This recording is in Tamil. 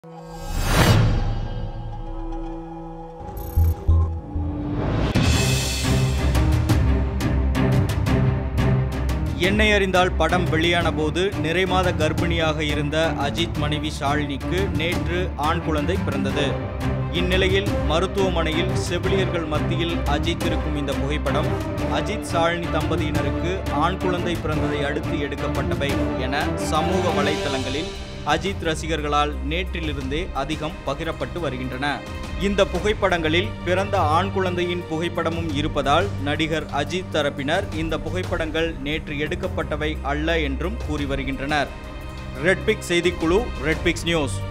என்னை அறிந்தால் படம் வெளியான போது நிறைமாத கர்ப்பிணியாக இருந்த அஜித் மனைவி ஷாலினிக்கு நேற்று ஆண் குழந்தை பிறந்தது இந்நிலையில் மருத்துவமனையில் செவிலியர்கள் மத்தியில் அஜித் இருக்கும் இந்த புகைப்படம் அஜித் ஷாலினி தம்பதியினருக்கு ஆண் குழந்தை பிறந்ததை அடுத்து எடுக்கப்பட்டவை என சமூக வலைத்தளங்களில் அஜித் ரசிகர்களால் நேற்றிலிருந்தே அதிகம் பகிரப்பட்டு வருகின்றன இந்த புகைப்படங்களில் பிறந்த ஆண் குழந்தையின் புகைப்படமும் இருப்பதால் நடிகர் அஜித் தரப்பினர் இந்த புகைப்படங்கள் நேற்று எடுக்கப்பட்டவை அல்ல என்றும் கூறி வருகின்றனர் ரெட்பிக்ஸ் செய்திக்குழு ரெட்பிக்ஸ் நியூஸ்